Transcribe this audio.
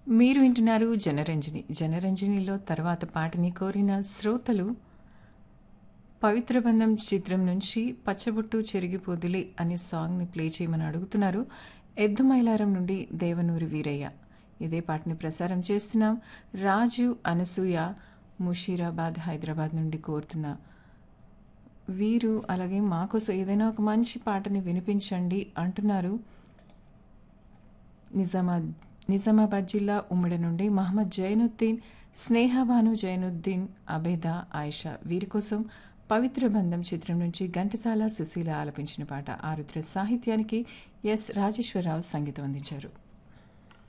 మీరు వింటున్నారు జనరంజని జనరంజనిలో తర్వాత పాటని కోరిన శ్రోతలు పవిత్ర బంధం చిత్రం నుంచి పచ్చబొట్టు చెరిగిపోదులే అనే సాంగ్ని ప్లే చేయమని అడుగుతున్నారు ఎద్దు మైలారం నుండి దేవనూరి వీరయ్య ఇదే పాటని ప్రసారం చేస్తున్నాం రాజు అనసూయ ముషీరాబాద్ హైదరాబాద్ నుండి కోరుతున్న వీరు అలాగే మాకోసం ఏదైనా ఒక మంచి పాటని వినిపించండి అంటున్నారు నిజామాబాద్ నిజామాబాద్ జిల్లా ఉమ్మడి నుండి మహమ్మద్ జైనుద్దీన్ స్నేహబాను జైనుద్దీన్ అబేద ఆయిషా వీరి కోసం పవిత్ర బంధం చిత్రం నుంచి ఘంటసాల సుశీల ఆలపించిన పాట ఆరుద్ర సాహిత్యానికి ఎస్ రాజేశ్వరరావు సంగీతం అందించారు